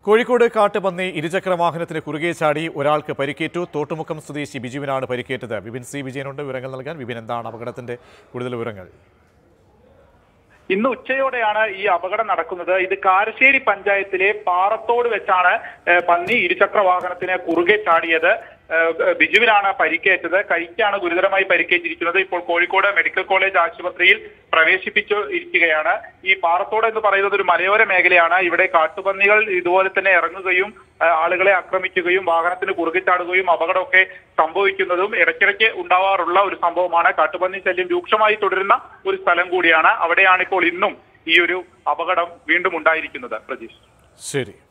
കോഴിക്കോട് കാട്ടുപന്നി ഇരുചക്ര വാഹനത്തിന് കുറുകെ ചാടി ഒരാൾക്ക് പരിക്കേറ്റു തോട്ടുമുക്കം സ്വദേശി ബിജുവിനാണ് പരിക്കേറ്റത് വിപിൻ സി വിജയനുണ്ട് വിവരങ്ങൾ നൽകാൻ വിപിൻ എന്താണ് അപകടത്തിന്റെ കൂടുതൽ വിവരങ്ങൾ ഇന്ന് ഉച്ചയോടെയാണ് ഈ അപകടം നടക്കുന്നത് ഇത് കാരശ്ശേരി പഞ്ചായത്തിലെ പാറത്തോട് വെച്ചാണ് ഏഹ്, പന്നി ഇരുചക്ര വാഹനത്തിന് കുറുകെ ചാടിയത് ഏഹ്, ബിജുവിനാണ് പരിക്കേറ്റത് കൈക്കാണ് ഗുരുതരമായി പരിക്കേറ്റിരിക്കുന്നത് ഇപ്പോൾ കോഴിക്കോട് മെഡിക്കൽ കോളേജ് ആശുപത്രിയിൽ പ്രവേശിപ്പിച്ചു ഇരിക്കുകയാണ് ഈ പാറത്തോട് എന്ന് പറയുന്നത് ഒരു മലയോര മേഖലയാണ് ഇവിടെ കാട്ടുപന്നികൾ ഇതുപോലെ തന്നെ ഇറങ്ങുകയും ഏഹ്, ആളുകളെ ആക്രമിക്കുകയും വാഹനത്തിന് കുറുകെ ചാടുകയും അപകടമൊക്കെ സംഭവിക്കുന്നതും ഇടയ്ക്കിടയ്ക്ക് ഉണ്ടാവാറുള്ള ഒരു സംഭവമാണ് കാട്ടുപന്നി ശല്യം രൂക്ഷമായി തുടരുന്ന ഒരു സ്ഥലം കൂടിയാണ് അവിടെയാണ് ഇപ്പോൾ ഇന്നും ഈ ഒരു അപകടം വീണ്ടും ഉണ്ടായിരിക്കുന്നത് പ്രജീഷ് ശരി